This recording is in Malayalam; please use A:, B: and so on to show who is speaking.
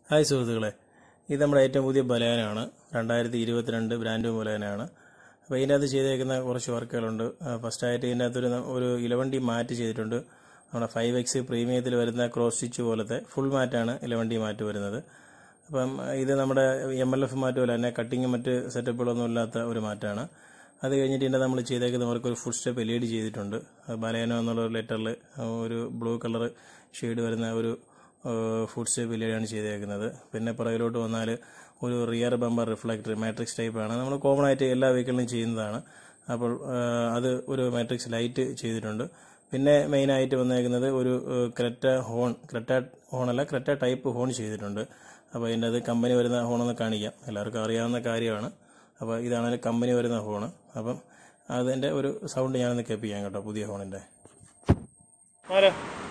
A: ഹായ് സുഹൃത്തുക്കളെ ഇത് നമ്മുടെ ഏറ്റവും പുതിയ ബലയാനാണ് രണ്ടായിരത്തി ഇരുപത്തിരണ്ട് ബ്രാൻഡ് ബലയാനാണ് അപ്പോൾ ഇതിൻ്റെ അകത്ത് ചെയ്തേക്കുന്ന കുറച്ച് വർക്കുകളുണ്ട് ഫസ്റ്റായിട്ട് ഇതിൻ്റെ അകത്തൊരു ന- ഒരു ഇലവൻ ഡി മാറ്റ് ചെയ്തിട്ടുണ്ട് നമ്മുടെ ഫൈവ് എക്സ് പ്രീമിയത്തിൽ വരുന്ന ക്രോസ് സ്റ്റിച്ച് പോലത്തെ ഫുൾ മാറ്റാണ് ഇലവൻ ഡി മാറ്റ് വരുന്നത് അപ്പം ഇത് നമ്മുടെ എം എൽ എഫ് മാറ്റ് പോലെ തന്നെ കട്ടിങ് മറ്റ് സെറ്റപ്പുകളൊന്നും ഇല്ലാത്ത ഒരു മാറ്റാണ് അത് കഴിഞ്ഞിട്ട് ഇതിൻ്റെ നമ്മൾ ചെയ്തേക്കുന്ന അവർക്ക് ഒരു full step L E D ചെയ്തിട്ടുണ്ട് ബലയനോ എന്നുള്ള ഒരു ലെറ്ററിൽ ഒരു ബ്ലൂ കളർ ഷെയ്ഡ് വരുന്ന ഒരു ഫുഡ് സ്റ്റെപ്പ് എൽ ഇ ഡിയാണ് ചെയ്തേക്കുന്നത് പിന്നെ പുറകിലോട്ട് വന്നാൽ ഒരു റിയർ ബമ്പർ റിഫ്ലക്ടർ മാട്രിക്സ് ടൈപ്പാണ് നമ്മൾ കോമൺ ആയിട്ട് എല്ലാ വെഹിക്കിളിലും ചെയ്യുന്നതാണ് അപ്പോൾ ആ, അത് ഒരു മാട്രിക്സ് ലൈറ്റ് ചെയ്തിട്ടുണ്ട് പിന്നെ മെയിനായിട്ട് വന്നേക്കുന്നത് ഒരു ഏഹ്, ക്രെറ്റ ഹോൺ ക്രെറ്റ ഹോണല്ല ക്രെറ്റ ടൈപ്പ് ഹോൺ ചെയ്തിട്ടുണ്ട് അപ്പോൾ അതിൻ്റെ അത് കമ്പനി വരുന്ന ഹോണൊന്ന് കാണിക്കാം എല്ലാവർക്കും അറിയാവുന്ന കാര്യമാണ് അപ്പോൾ ഇതാണ് കമ്പനി വരുന്ന ഹോണ് അപ്പം അതിൻ്റെ ഒരു സൗണ്ട് ഞാനൊന്ന് കേൾപ്പിക്കാം കേട്ടോ പുതിയ ഹോണിൻ്റെ ആരാ